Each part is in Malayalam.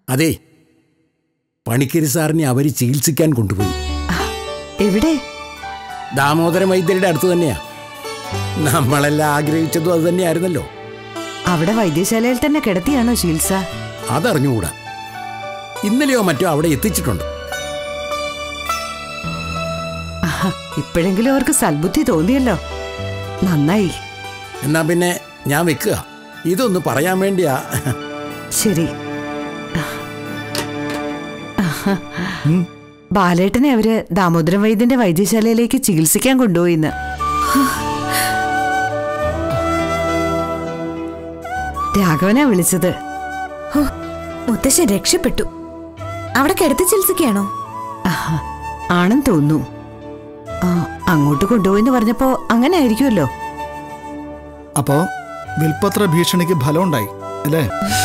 അതെ പണിക്കരി സാറിനെ അവർ ചികിത്സിക്കാൻ കൊണ്ടുപോയി എവിടെ ദാമോദര വൈദ്യരുടെ അടുത്ത് തന്നെയാ നമ്മളെല്ലാം ആഗ്രഹിച്ചതും അത് തന്നെയായിരുന്നല്ലോ അവിടെ വൈദ്യശാലയിൽ തന്നെ കിടത്തിയാണോ ചികിത്സ അതറിഞ്ഞുകൂടാ ഇന്നലെയോ മറ്റോ അവിടെ എത്തിച്ചിട്ടുണ്ട് ആഹാ, ഇപ്പോഴെങ്കിലും അവർക്ക് സൽബുദ്ധി തോന്നിയല്ലോ നന്നായി എന്നാ പിന്നെ ഞാൻ വെക്കുക ഇതൊന്ന് പറയാൻ വേണ്ടിയാ ശരി ബാലേട്ടനെ അവര് ദാമോദരൻ വൈദ്യന്റെ വൈദ്യശാലയിലേക്ക് ചികിത്സിക്കാൻ കൊണ്ടുപോയിന്ന് രാഘവനാ വിളിച്ചത് ഹോ, മുത്തശ്ശൻ രക്ഷപ്പെട്ടു അവിടെ കിടത്തി ചികിത്സിക്കുകയാണോ ആഹാ, ആണെന്ന് തോന്നുന്നു ആ അങ്ങോട്ട് കൊണ്ടുപോയിന്ന് പറഞ്ഞപ്പോ അങ്ങനെ ആയിരിക്കുമല്ലോ അപ്പോ വിൽപ്പത്ര ഭീഷണിക്ക് ഫലമുണ്ടായി അല്ലേ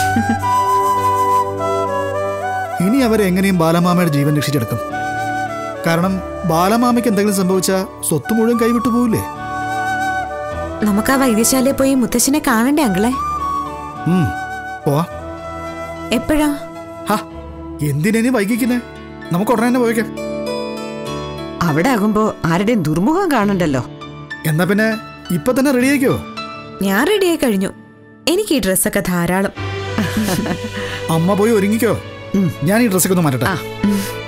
ഇനി അവരെ എങ്ങനെയും ബാലമാമയുടെ ജീവൻ രക്ഷിച്ചെടുക്കും കാരണം ബാലമാമയ്ക്ക് എന്തെങ്കിലും സംഭവിച്ചാൽ സ്വത്ത് മുഴുവൻ കൈവിട്ടു പോവില്ലേ നമുക്ക് ആ വൈദ്യശാലയിൽ പോയി മുത്തശ്ശനെ കാണണ്ടേ അങ്കിളെ ഉം, പോവാ എപ്പോഴാ ഹാ എന്തിനേനി വൈകിക്കുന്നേ നമുക്ക് ഉടനെ തന്നെ പോയേക്കാം അവിടെ ആകുമ്പോ ആരുടെയും ദുർമുഖം കാണണ്ടല്ലോ എന്നാ പിന്നെ ഇപ്പൊ തന്നെ റെഡിയാക്കോ ഞാൻ റെഡിയായി കഴിഞ്ഞു എനിക്ക് ഈ ഡ്രസ്സൊക്കെ ധാരാളം അമ്മ പോയി ഒരുങ്ങിക്കോ ഞാൻ ഈ ഡ്രസ്സൊക്കെ ഒന്ന് മാറ്റട്ടെ ആ ഉം.